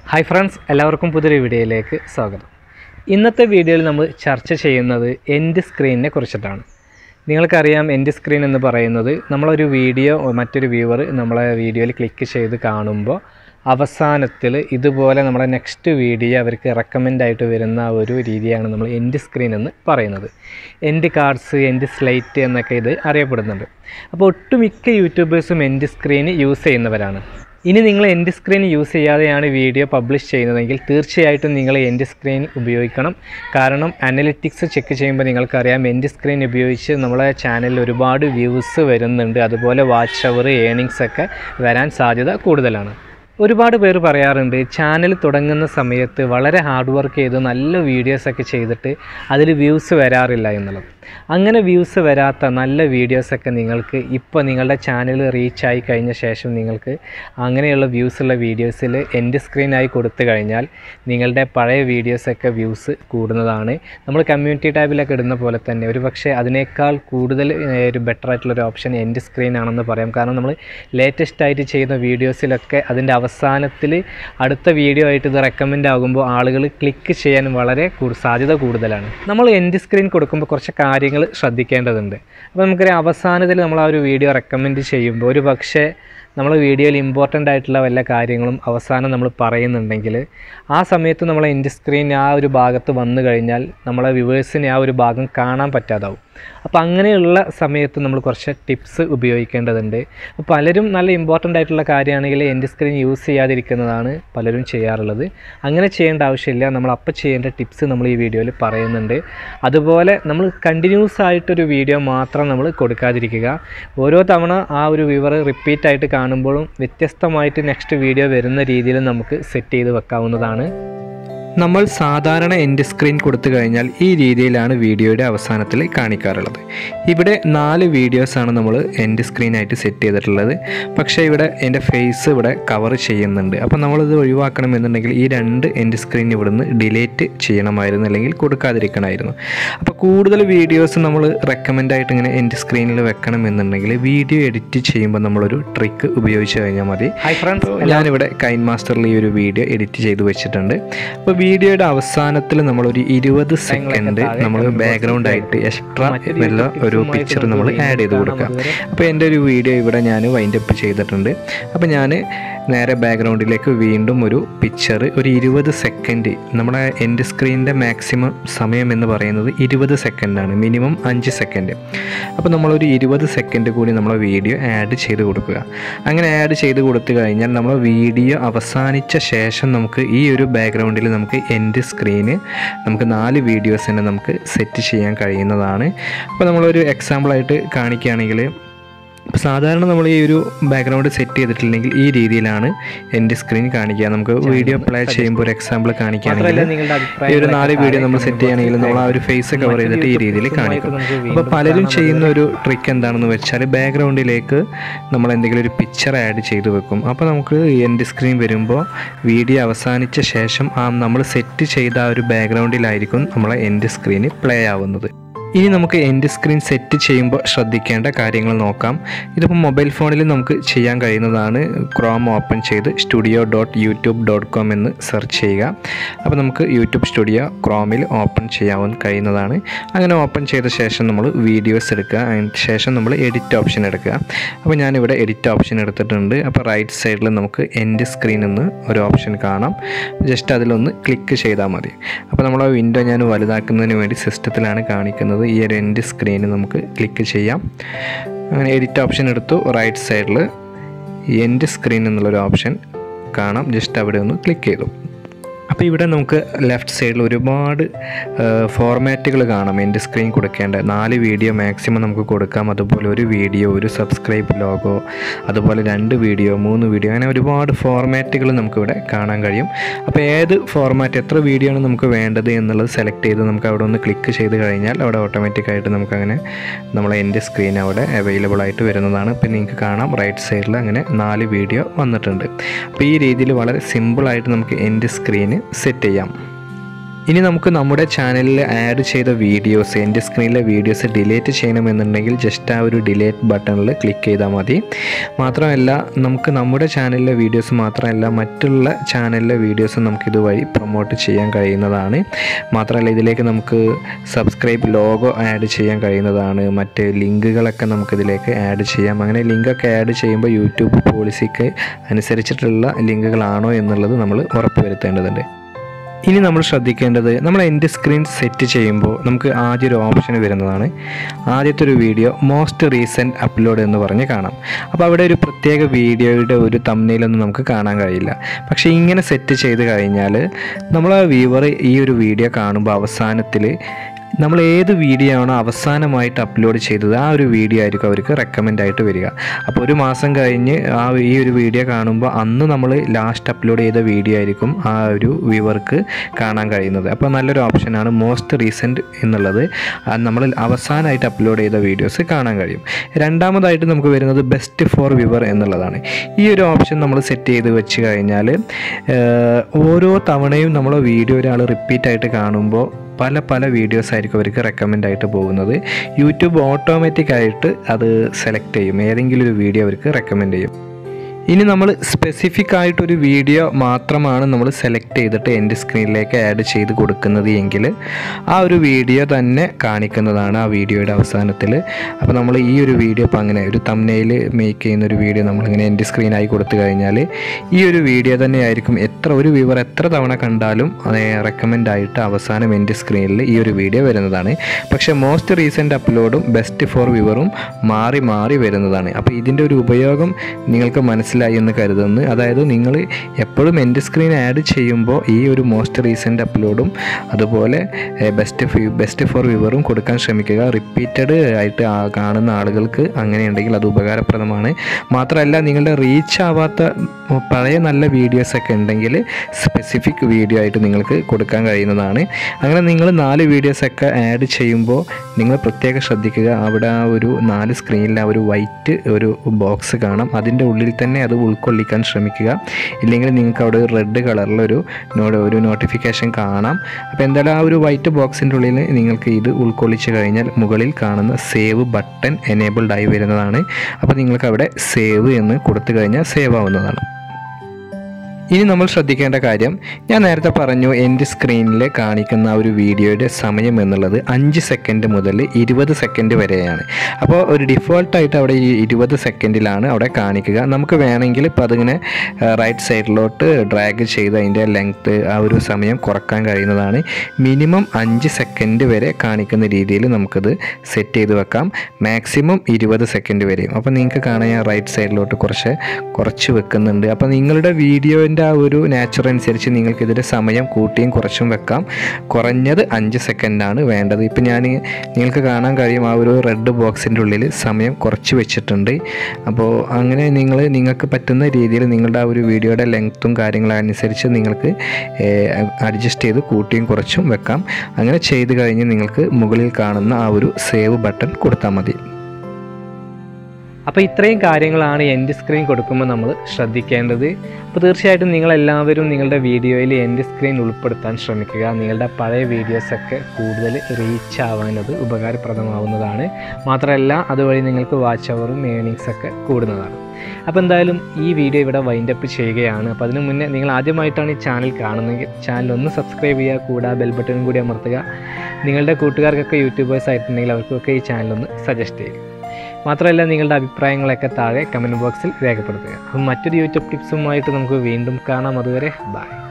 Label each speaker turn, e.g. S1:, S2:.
S1: hi friends എല്ലാവർക്കും പുതിയൊരു വീഡിയോയിലേക്ക് സ്വാഗതം ഇന്നത്തെ വീഡിയോയിൽ നമ്മൾ ചർച്ച ചെയ്യുന്നത് എൻഡ് സ്ക്രീനിനെ കുറിച്ചിട്ടാണ് നിങ്ങൾക്കറിയാം എൻഡ് സ്ക്രീൻ എന്ന് പറയുന്നത് നമ്മളൊരു വീഡിയോ മറ്റൊരു വ്യൂവർ നമ്മളെ വീഡിയോയിൽ ക്ലിക്ക് ചെയ്ത് കാണുമ്പോൾ അവസാനത്തിൽ ഇതുപോലെ നമ്മുടെ നെക്സ്റ്റ് വീഡിയോ അവർക്ക് റെക്കമെൻഡ് ആയിട്ട് വരുന്ന ആ ഒരു രീതിയാണ് നമ്മൾ എൻഡ് സ്ക്രീൻ എന്ന് പറയുന്നത് എൻഡ് കാർഡ്സ് എൻഡ് സ്ലൈറ്റ് എന്നൊക്കെ ഇത് അറിയപ്പെടുന്നുണ്ട് അപ്പോൾ ഒട്ടുമിക്ക യൂട്യൂബേഴ്സും എൻഡ് സ്ക്രീൻ യൂസ് ചെയ്യുന്നവരാണ് ഇനി നിങ്ങൾ എൻഡ് സ്ക്രീൻ യൂസ് ചെയ്യാതെയാണ് വീഡിയോ പബ്ലിഷ് ചെയ്യുന്നതെങ്കിൽ തീർച്ചയായിട്ടും നിങ്ങൾ എൻഡ് സ്ക്രീൻ ഉപയോഗിക്കണം കാരണം അനലിറ്റിക്സ് ചെക്ക് ചെയ്യുമ്പോൾ നിങ്ങൾക്കറിയാം എൻഡ് സ്ക്രീൻ ഉപയോഗിച്ച് നമ്മളെ ചാനലിൽ ഒരുപാട് വ്യൂസ് വരുന്നുണ്ട് അതുപോലെ വാച്ച് അവർ ഏണിങ്സ് ഒക്കെ വരാൻ സാധ്യത കൂടുതലാണ് ഒരുപാട് പേര് പറയാറുണ്ട് ചാനൽ തുടങ്ങുന്ന സമയത്ത് വളരെ ഹാർഡ് വർക്ക് ചെയ്ത് നല്ല വീഡിയോസൊക്കെ ചെയ്തിട്ട് അതിൽ വ്യൂസ് വരാറില്ല എന്നുള്ളത് അങ്ങനെ വ്യൂസ് വരാത്ത നല്ല വീഡിയോസൊക്കെ നിങ്ങൾക്ക് ഇപ്പോൾ നിങ്ങളുടെ ചാനൽ റീച്ചായി കഴിഞ്ഞ ശേഷം നിങ്ങൾക്ക് അങ്ങനെയുള്ള വ്യൂസുള്ള വീഡിയോസിൽ എൻഡ് സ്ക്രീനായി കൊടുത്തു കഴിഞ്ഞാൽ നിങ്ങളുടെ പഴയ വീഡിയോസൊക്കെ വ്യൂസ് കൂടുന്നതാണ് നമ്മൾ കമ്മ്യൂണിറ്റി ടാബിലൊക്കെ ഇടുന്ന പോലെ തന്നെ ഒരു പക്ഷേ അതിനേക്കാൾ കൂടുതൽ ഏഹ്, ഒരു ബെറ്റർ ആയിട്ടുള്ളൊരു ഓപ്ഷൻ എൻഡ് സ്ക്രീൻ ആണെന്ന് പറയാം കാരണം നമ്മൾ ലേറ്റസ്റ്റ് ആയിട്ട് ചെയ്യുന്ന വീഡിയോസിലൊക്കെ അതിൻ്റെ അവസാനത്തിൽ അടുത്ത വീഡിയോ ആയിട്ട് ഇത് റെക്കമെൻഡ് ആകുമ്പോൾ ആളുകൾ ക്ലിക്ക് ചെയ്യാൻ വളരെ കൂടു സാധ്യത കൂടുതലാണ് നമ്മൾ എൻഡ് സ്ക്രീൻ കൊടുക്കുമ്പോൾ കുറച്ച് കാര്യങ്ങൾ ശ്രദ്ധിക്കേണ്ടതുണ്ട് അപ്പോൾ നമുക്കൊരു അവസാനത്തിൽ നമ്മൾ ആ ഒരു വീഡിയോ റെക്കമെൻഡ് ചെയ്യുമ്പോൾ ഒരു പക്ഷേ നമ്മൾ വീഡിയോയിൽ ഇമ്പോർട്ടൻ്റ് ആയിട്ടുള്ള വല്ല കാര്യങ്ങളും അവസാനം നമ്മൾ പറയുന്നുണ്ടെങ്കിൽ ആ സമയത്ത് നമ്മൾ എൻഡ് സ്ക്രീൻ ആ ഒരു ഭാഗത്ത് വന്നു കഴിഞ്ഞാൽ നമ്മളെ വ്യൂവേഴ്സിന് ആ ഒരു ഭാഗം കാണാൻ പറ്റാതാവും അപ്പോൾ അങ്ങനെയുള്ള സമയത്ത് നമ്മൾ കുറച്ച് ടിപ്സ് ഉപയോഗിക്കേണ്ടതുണ്ട് അപ്പോൾ പലരും നല്ല ഇമ്പോർട്ടൻ്റ് ആയിട്ടുള്ള കാര്യമാണെങ്കിൽ എൻഡ് സ്ക്രീൻ യൂസ് ചെയ്യാതിരിക്കുന്നതാണ് പലരും ചെയ്യാറുള്ളത് അങ്ങനെ ചെയ്യേണ്ട ആവശ്യമില്ല നമ്മൾ അപ്പോൾ ചെയ്യേണ്ട ടിപ്സ് നമ്മൾ ഈ വീഡിയോയിൽ പറയുന്നുണ്ട് അതുപോലെ നമ്മൾ കണ്ടിന്യൂസ് ആയിട്ടൊരു വീഡിയോ മാത്രം നമ്മൾ കൊടുക്കാതിരിക്കുക ഓരോ തവണ ആ ഒരു വ്യൂവർ റിപ്പീറ്റ് ആയിട്ട് കാണുമ്പോഴും വ്യത്യസ്തമായിട്ട് നെക്സ്റ്റ് വീഡിയോ വരുന്ന രീതിയിൽ നമുക്ക് സെറ്റ് ചെയ്ത് വെക്കാവുന്നതാണ് നമ്മൾ സാധാരണ എൻഡ് സ്ക്രീൻ കൊടുത്തു കഴിഞ്ഞാൽ ഈ രീതിയിലാണ് വീഡിയോയുടെ അവസാനത്തിൽ കാണിക്കാറുള്ളത് ഇവിടെ നാല് വീഡിയോസാണ് നമ്മൾ എൻഡ് സ്ക്രീനായിട്ട് സെറ്റ് ചെയ്തിട്ടുള്ളത് പക്ഷേ ഇവിടെ എൻ്റെ ഫേസ് ഇവിടെ കവർ ചെയ്യുന്നുണ്ട് അപ്പോൾ നമ്മളിത് ഒഴിവാക്കണമെന്നുണ്ടെങ്കിൽ ഈ രണ്ട് എൻഡ് സ്ക്രീൻ ഇവിടുന്ന് ഡിലേറ്റ് ചെയ്യണമായിരുന്നു അല്ലെങ്കിൽ കൊടുക്കാതിരിക്കണമായിരുന്നു അപ്പോൾ കൂടുതൽ വീഡിയോസ് നമ്മൾ റെക്കമെൻഡ് ആയിട്ട് ഇങ്ങനെ എൻഡ് സ്ക്രീനിൽ വെക്കണം എന്നുണ്ടെങ്കിൽ വീഡിയോ എഡിറ്റ് ചെയ്യുമ്പോൾ നമ്മളൊരു ട്രിക്ക് ഉപയോഗിച്ച് കഴിഞ്ഞാൽ മതി ഹൈ ഫ്രണ്ട്സ് ഞാനിവിടെ കൈൻ മാസ്റ്ററിൽ ഈ ഒരു വീഡിയോ എഡിറ്റ് ചെയ്ത് വെച്ചിട്ടുണ്ട് അപ്പോൾ വീഡിയോയുടെ അവസാനത്തിൽ നമ്മളൊരു ഇരുപത് സെക്കൻഡ് നമ്മൾ ബാക്ക്ഗ്രൗണ്ട് ആയിട്ട് എക്സ്ട്രാ വല്ല ഒരു പിക്ചർ നമ്മൾ ആഡ് ചെയ്ത് കൊടുക്കുക അപ്പോൾ എൻ്റെ ഒരു വീഡിയോ ഇവിടെ ഞാൻ വൈൻഡപ്പ് ചെയ്തിട്ടുണ്ട് അപ്പോൾ ഞാൻ നേരെ ബാക്ക്ഗ്രൗണ്ടിലേക്ക് വീണ്ടും ഒരു പിക്ചർ ഒരു ഇരുപത് സെക്കൻഡ് നമ്മുടെ എൻഡ് സ്ക്രീനിൻ്റെ മാക്സിമം സമയം എന്ന് പറയുന്നത് ഇരുപത് സെക്കൻഡാണ് മിനിമം അഞ്ച് സെക്കൻഡ് അപ്പോൾ നമ്മളൊരു ഇരുപത് സെക്കൻഡ് കൂടി നമ്മളെ വീഡിയോ ആഡ് ചെയ്ത് കൊടുക്കുക അങ്ങനെ ആഡ് ചെയ്ത് കൊടുത്തു കഴിഞ്ഞാൽ നമ്മൾ വീഡിയോ അവസാനിച്ച ശേഷം നമുക്ക് ഈ ഒരു ബാക്ക്ഗ്രൗണ്ടിൽ നമുക്ക് എൻഡ് സ്ക്രീന് നമുക്ക് നാല് വീഡിയോസിനെ നമുക്ക് സെറ്റ് ചെയ്യാൻ കഴിയുന്നതാണ് അപ്പോൾ നമ്മളൊരു എക്സാമ്പിളായിട്ട് കാണിക്കുകയാണെങ്കിൽ ഇപ്പോൾ സാധാരണ നമ്മൾ ഈ ഒരു ബാക്ക്ഗ്രൗണ്ട് സെറ്റ് ചെയ്തിട്ടില്ലെങ്കിൽ ഈ രീതിയിലാണ് എൻ്റെ സ്ക്രീൻ കാണിക്കുക നമുക്ക് വീഡിയോ പ്ലേ ചെയ്യുമ്പോൾ ഒരു എക്സാമ്പിൾ കാണിക്കുകയാണെങ്കിൽ ഈ ഒരു നാല് വീഡിയോ നമ്മൾ സെറ്റ് ചെയ്യുകയാണെങ്കിൽ നമ്മൾ ആ ഒരു ഫേസ് കവർ ചെയ്തിട്ട് ഈ രീതിയിൽ കാണിക്കും അപ്പോൾ പലരും ചെയ്യുന്ന ഒരു ട്രിക്ക് എന്താണെന്ന് വെച്ചാൽ ബാക്ക്ഗ്രൗണ്ടിലേക്ക് നമ്മൾ എന്തെങ്കിലും ഒരു പിക്ചർ ആഡ് ചെയ്ത് വെക്കും അപ്പോൾ നമുക്ക് എൻ്റെ സ്ക്രീൻ വരുമ്പോൾ വീഡിയോ അവസാനിച്ച ശേഷം ആ നമ്മൾ സെറ്റ് ചെയ്ത ആ ഒരു ബാക്ക്ഗ്രൗണ്ടിലായിരിക്കും നമ്മളെ എൻ്റെ സ്ക്രീന് പ്ലേ ആവുന്നത് ഇനി നമുക്ക് എൻഡ് സ്ക്രീൻ സെറ്റ് ചെയ്യുമ്പോൾ ശ്രദ്ധിക്കേണ്ട കാര്യങ്ങൾ നോക്കാം ഇതിപ്പോൾ മൊബൈൽ ഫോണിൽ നമുക്ക് ചെയ്യാൻ കഴിയുന്നതാണ് ക്രോം ഓപ്പൺ ചെയ്ത് studio dot YouTube dot com എന്ന് സെർച്ച് ചെയ്യുക അപ്പോൾ നമുക്ക് യൂട്യൂബ് സ്റ്റുഡിയോ ക്രോമിൽ ഓപ്പൺ ചെയ്യാൻ കഴിയുന്നതാണ് അങ്ങനെ ഓപ്പൺ ചെയ്ത ശേഷം നമ്മൾ വീഡിയോസ് എടുക്കുക അതിന് ശേഷം നമ്മൾ എഡിറ്റ് ഓപ്ഷൻ എടുക്കുക അപ്പോൾ ഞാനിവിടെ എഡിറ്റ് ഓപ്ഷൻ എടുത്തിട്ടുണ്ട് അപ്പോൾ റൈറ്റ് സൈഡിൽ നമുക്ക് എൻഡ് സ്ക്രീൻ എന്ന് ഒരു ഓപ്ഷൻ കാണാം ജസ്റ്റ് അതിലൊന്ന് ക്ലിക്ക് ചെയ്താൽ മതി അപ്പോൾ നമ്മൾ ആ വിൻഡോ ഞാൻ വലുതാക്കുന്നതിന് വേണ്ടി സിസ്റ്റത്തിലാണ് കാണിക്കുന്നത് ഈ ഒരു എൻഡ് സ്ക്രീന് നമുക്ക് ക്ലിക്ക് ചെയ്യാം അങ്ങനെ എഡിറ്റ് ഓപ്ഷൻ എടുത്തു റൈറ്റ് സൈഡിൽ എൻഡ് സ്ക്രീൻ എന്നുള്ളൊരു ഓപ്ഷൻ കാണാം ജസ്റ്റ് അവിടെ ഒന്ന് ക്ലിക്ക് ചെയ്തു അപ്പോൾ ഇവിടെ നമുക്ക് ലെഫ്റ്റ് സൈഡിൽ ഒരുപാട് ഫോർമാറ്റുകൾ കാണാം എൻ്റെ സ്ക്രീൻ കൊടുക്കേണ്ട നാല് വീഡിയോ മാക്സിമം നമുക്ക് കൊടുക്കാം അതുപോലെ ഒരു വീഡിയോ ഒരു സബ്സ്ക്രൈബ് ലോഗോ അതുപോലെ രണ്ട് വീഡിയോ മൂന്ന് വീഡിയോ അങ്ങനെ ഒരുപാട് ഫോർമാറ്റുകൾ നമുക്കിവിടെ കാണാൻ കഴിയും അപ്പോൾ ഏത് ഫോർമാറ്റ് എത്ര വീഡിയോ ആണ് നമുക്ക് വേണ്ടത് എന്നുള്ളത് സെലക്ട് ചെയ്ത് നമുക്ക് അവിടെ ഒന്ന് ക്ലിക്ക് ചെയ്ത് കഴിഞ്ഞാൽ അവിടെ ഓട്ടോമാറ്റിക്കായിട്ട് നമുക്കങ്ങനെ നമ്മളെ എൻ്റെ സ്ക്രീൻ അവിടെ അവൈലബിൾ ആയിട്ട് വരുന്നതാണ് ഇപ്പോൾ നിങ്ങൾക്ക് കാണാം റൈറ്റ് സൈഡിൽ അങ്ങനെ നാല് വീഡിയോ വന്നിട്ടുണ്ട് അപ്പോൾ ഈ രീതിയിൽ വളരെ സിമ്പിളായിട്ട് നമുക്ക് എൻ്റെ സ്ക്രീന് സെറ്റ് ചെയ്യാം ഇനി നമുക്ക് നമ്മുടെ ചാനലിൽ ആഡ് ചെയ്ത വീഡിയോസ് എൻ്റെ സ്ക്രീനിലെ വീഡിയോസ് ഡിലീറ്റ് ചെയ്യണമെന്നുണ്ടെങ്കിൽ ജസ്റ്റ് ആ ഒരു ഡിലീറ്റ് ബട്ടണിൽ ക്ലിക്ക് ചെയ്താൽ മതി മാത്രമല്ല നമുക്ക് നമ്മുടെ ചാനലിലെ വീഡിയോസ് മാത്രമല്ല മറ്റുള്ള ചാനലിലെ വീഡിയോസ് നമുക്ക് ഇതുവഴി പ്രൊമോട്ട് ചെയ്യാൻ കഴിയുന്നതാണ് മാത്രമല്ല ഇതിലേക്ക് നമുക്ക് സബ്സ്ക്രൈബ് ലോഗോ ആഡ് ചെയ്യാൻ കഴിയുന്നതാണ് മറ്റ് ലിങ്കുകളൊക്കെ നമുക്കിതിലേക്ക് ആഡ് ചെയ്യാം അങ്ങനെ ലിങ്കൊക്കെ ആഡ് ചെയ്യുമ്പോൾ യൂട്യൂബ് പോളിസിക്ക് അനുസരിച്ചിട്ടുള്ള ലിങ്കുകളാണോ എന്നുള്ളത് നമ്മൾ ഉറപ്പുവരുത്തേണ്ടതുണ്ട് ഇനി നമ്മൾ ശ്രദ്ധിക്കേണ്ടത് നമ്മൾ എൻ്റെ സ്ക്രീൻ സെറ്റ് ചെയ്യുമ്പോൾ നമുക്ക് ആദ്യ ഒരു ഓപ്ഷൻ വരുന്നതാണ് ആദ്യത്തെ ഒരു വീഡിയോ മോസ്റ്റ് റീസെൻറ്റ് അപ്ലോഡ് എന്ന് പറഞ്ഞ് കാണാം അപ്പോൾ അവിടെ ഒരു പ്രത്യേക വീഡിയോയുടെ ഒരു തമ്മിലൊന്നും നമുക്ക് കാണാൻ കഴിയില്ല പക്ഷേ ഇങ്ങനെ സെറ്റ് ചെയ്ത് കഴിഞ്ഞാൽ നമ്മൾ ആ വ്യൂവർ ഈ ഒരു വീഡിയോ കാണുമ്പോൾ അവസാനത്തിൽ നമ്മൾ ഏത് വീഡിയോ ആണോ അവസാനമായിട്ട് അപ്ലോഡ് ചെയ്തത് ആ ഒരു വീഡിയോ ആയിരിക്കും അവർക്ക് റെക്കമെൻഡ് ആയിട്ട് വരിക അപ്പോൾ ഒരു മാസം കഴിഞ്ഞ് ആ ഈ ഒരു വീഡിയോ കാണുമ്പോൾ അന്ന് നമ്മൾ ലാസ്റ്റ് അപ്ലോഡ് ചെയ്ത വീഡിയോ ആയിരിക്കും ആ ഒരു വ്യൂവർക്ക് കാണാൻ കഴിയുന്നത് അപ്പോൾ നല്ലൊരു ഓപ്ഷനാണ് മോസ്റ്റ് റീസെൻറ്റ് എന്നുള്ളത് ആ നമ്മൾ അവസാനമായിട്ട് അപ്ലോഡ് ചെയ്ത വീഡിയോസ് കാണാൻ കഴിയും രണ്ടാമതായിട്ട് നമുക്ക് വരുന്നത് ബെസ്റ്റ് ഫോർ വ്യൂവർ എന്നുള്ളതാണ് ഈ ഒരു ഓപ്ഷൻ നമ്മൾ സെറ്റ് ചെയ്ത് വെച്ച് കഴിഞ്ഞാൽ ഏഹ്, ഓരോ തവണയും നമ്മൾ വീഡിയോ ഒരാൾ റിപ്പീറ്റ് ആയിട്ട് കാണുമ്പോൾ പല പല വീഡിയോസ് ആയിരിക്കും അവർക്ക് റെക്കമെൻഡ് ആയിട്ട് പോകുന്നത് യൂട്യൂബ് ഓട്ടോമാറ്റിക് ആയിട്ട് അത് സെലക്ട് ചെയ്യും ഏതെങ്കിലും ഒരു വീഡിയോ അവർക്ക് റെക്കമെൻഡ് ചെയ്യും ഇനി നമ്മൾ സ്പെസിഫിക് ആയിട്ടൊരു വീഡിയോ മാത്രമാണ് നമ്മൾ സെലക്ട് ചെയ്തിട്ട് എൻ്റെ സ്ക്രീനിലേക്ക് ആഡ് ചെയ്ത് കൊടുക്കുന്നത് എങ്കിൽ ആ ഒരു വീഡിയോ തന്നെ കാണിക്കുന്നതാണ് ആ വീഡിയോയുടെ അവസാനത്തിൽ അപ്പോൾ നമ്മൾ ഈ ഒരു വീഡിയോ ഇപ്പോൾ അങ്ങനെ ഒരു തമ്മനയിൽ മേക്ക് ചെയ്യുന്ന ഒരു വീഡിയോ നമ്മളിങ്ങനെ എൻ്റെ സ്ക്രീനായി കൊടുത്തു കഴിഞ്ഞാൽ ഈ ഒരു വീഡിയോ തന്നെയായിരിക്കും എത്ര ഒരു വ്യൂവർ എത്ര തവണ കണ്ടാലും റെക്കമെൻഡ് ആയിട്ട് അവസാനം എൻ്റെ സ്ക്രീനിൽ ഈ ഒരു വീഡിയോ വരുന്നതാണ് പക്ഷേ മോസ്റ്റ് റീസെൻ്റ് അപ്ലോഡും ബെസ്റ്റ് ഫോർ വ്യൂവറും മാറി മാറി വരുന്നതാണ് അപ്പോൾ ഇതിൻ്റെ ഒരു ഉപയോഗം നിങ്ങൾക്ക് മനസ്സിലായി എന്ന് കരുതുന്നു അതായത് നിങ്ങൾ എപ്പോഴും എൻ്റെ സ്ക്രീൻ ആഡ് ചെയ്യുമ്പോൾ ഈ ഒരു മോസ്റ്റ് റീസെൻ്റ് അപ്ലോഡും അതുപോലെ ബെസ്റ്റ് ബെസ്റ്റ് ഫോർ വ്യൂവറും കൊടുക്കാൻ ശ്രമിക്കുക റിപ്പീറ്റഡ് ആയിട്ട് ആ കാണുന്ന ആളുകൾക്ക് അങ്ങനെയുണ്ടെങ്കിൽ അത് ഉപകാരപ്രദമാണ് മാത്രമല്ല നിങ്ങളുടെ റീച്ച് ആവാത്ത പഴയ നല്ല വീഡിയോസൊക്കെ ഉണ്ടെങ്കിൽ സ്പെസിഫിക് വീഡിയോ ആയിട്ട് നിങ്ങൾക്ക് കൊടുക്കാൻ കഴിയുന്നതാണ് അങ്ങനെ നിങ്ങൾ നാല് വീഡിയോസൊക്കെ ആഡ് ചെയ്യുമ്പോൾ നിങ്ങൾ പ്രത്യേകം ശ്രദ്ധിക്കുക അവിടെ ആ ഒരു നാല് സ്ക്രീനിൽ ആ ഒരു വൈറ്റ് ഒരു ബോക്സ് കാണാം അതിൻ്റെ ഉള്ളിൽ തന്നെ അത് ഉൾക്കൊള്ളിക്കാൻ ശ്രമിക്കുക ഇല്ലെങ്കിൽ നിങ്ങൾക്ക് അവിടെ ഒരു റെഡ് കളറിലൊരു നോ ഒരു നോട്ടിഫിക്കേഷൻ കാണാം അപ്പോൾ എന്തായാലും ആ ഒരു വൈറ്റ് ബോക്സിൻ്റെ ഉള്ളിൽ നിങ്ങൾക്ക് ഇത് ഉൾക്കൊള്ളിച്ച് കഴിഞ്ഞാൽ മുകളിൽ കാണുന്ന സേവ് ബട്ടൺ എനേബിൾഡ് ആയി വരുന്നതാണ് അപ്പോൾ നിങ്ങൾക്ക് അവിടെ സേവ് എന്ന് കൊടുത്തു കഴിഞ്ഞാൽ സേവ് ആവുന്നതാണ് ഇനി നമ്മൾ ശ്രദ്ധിക്കേണ്ട കാര്യം ഞാൻ നേരത്തെ പറഞ്ഞു എൻ്റെ സ്ക്രീനിൽ കാണിക്കുന്ന ആ ഒരു വീഡിയോയുടെ സമയം എന്നുള്ളത് അഞ്ച് സെക്കൻഡ് മുതൽ ഇരുപത് സെക്കൻഡ് വരെയാണ് അപ്പോൾ ഒരു ഡിഫോൾട്ടായിട്ട് അവിടെ ഈ ഇരുപത് സെക്കൻഡിലാണ് അവിടെ കാണിക്കുക നമുക്ക് വേണമെങ്കിൽ ഇപ്പോൾ അതിങ്ങനെ റൈറ്റ് സൈഡിലോട്ട് ഡ്രാഗ് ചെയ്ത് അതിൻ്റെ ലെങ്ത്ത് ആ ഒരു സമയം കുറക്കാൻ കഴിയുന്നതാണ് മിനിമം അഞ്ച് സെക്കൻഡ് വരെ കാണിക്കുന്ന രീതിയിൽ നമുക്കത് സെറ്റ് ചെയ്ത് വെക്കാം മാക്സിമം ഇരുപത് സെക്കൻഡ് വരെയും അപ്പോൾ നിങ്ങൾക്ക് കാണാൻ ഞാൻ റൈറ്റ് സൈഡിലോട്ട് കുറച്ച് കുറച്ച് വെക്കുന്നുണ്ട് അപ്പോൾ നിങ്ങളുടെ വീഡിയോൻ്റെ ആ ഒരു നാച്ചർ അനുസരിച്ച് നിങ്ങൾക്ക് ഇതിൻ്റെ സമയം കൂട്ടിയും കുറച്ചും വെക്കാം കുറഞ്ഞത് അഞ്ച് സെക്കൻഡാണ് വേണ്ടത് ഇപ്പം ഞാൻ നിങ്ങൾക്ക് കാണാൻ കഴിയും ആ ഒരു റെഡ് ബോക്സിൻ്റെ ഉള്ളിൽ സമയം കുറച്ച് വെച്ചിട്ടുണ്ട് അപ്പോൾ അങ്ങനെ നിങ്ങൾ നിങ്ങൾക്ക് പറ്റുന്ന രീതിയിൽ നിങ്ങളുടെ ആ ഒരു വീഡിയോയുടെ ലെങ്ത്തും കാര്യങ്ങളും അനുസരിച്ച് നിങ്ങൾക്ക് അഡ്ജസ്റ്റ് ചെയ്ത് കൂട്ടിയും കുറച്ചും വെക്കാം അങ്ങനെ ചെയ്ത് കഴിഞ്ഞ് നിങ്ങൾക്ക് മുകളിൽ കാണുന്ന ആ ഒരു സേവ് ബട്ടൺ കൊടുത്താൽ മതി അപ്പോൾ ഇത്രയും കാര്യങ്ങളാണ് എൻ്റെ സ്ക്രീൻ കൊടുക്കുമ്പോൾ നമ്മൾ ശ്രദ്ധിക്കേണ്ടത് അപ്പോൾ തീർച്ചയായിട്ടും നിങ്ങളെല്ലാവരും നിങ്ങളുടെ വീഡിയോയിൽ എൻ്റെ സ്ക്രീൻ ഉൾപ്പെടുത്താൻ ശ്രമിക്കുക നിങ്ങളുടെ പഴയ വീഡിയോസൊക്കെ കൂടുതൽ റീച്ച് ആവാൻ അത് ഉപകാരപ്രദമാവുന്നതാണ് മാത്രമല്ല അതുവഴി നിങ്ങൾക്ക് വാച്ച് അവറും ഏണിങ്സൊക്കെ കൂടുന്നതാണ് അപ്പോൾ എന്തായാലും ഈ വീഡിയോ ഇവിടെ വൈൻഡ് അപ്പ് ചെയ്യുകയാണ് അപ്പോൾ അതിന് മുന്നേ നിങ്ങൾ ആദ്യമായിട്ടാണ് ഈ ചാനൽ കാണുന്നതെങ്കിൽ ചാനൽ ഒന്ന് സബ്സ്ക്രൈബ് ചെയ്യുക കൂടാതെ ബെൽ ബട്ടണും കൂടി അമർത്തുക നിങ്ങളുടെ കൂട്ടുകാർക്കൊക്കെ യൂട്യൂബേഴ്സ് ആയിട്ടുണ്ടെങ്കിൽ അവർക്കൊക്കെ ഈ ചാനലൊന്ന് സജസ്റ്റ് ചെയ്യുക മാത്രമല്ല നിങ്ങളുടെ അഭിപ്രായങ്ങളൊക്കെ താഴെ കമൻറ്റ് ബോക്സിൽ രേഖപ്പെടുത്തുക അപ്പം മറ്റൊരു യൂട്യൂബ് ടിപ്സുമായിട്ട് നമുക്ക് വീണ്ടും കാണാം അതുവരെ ബൈ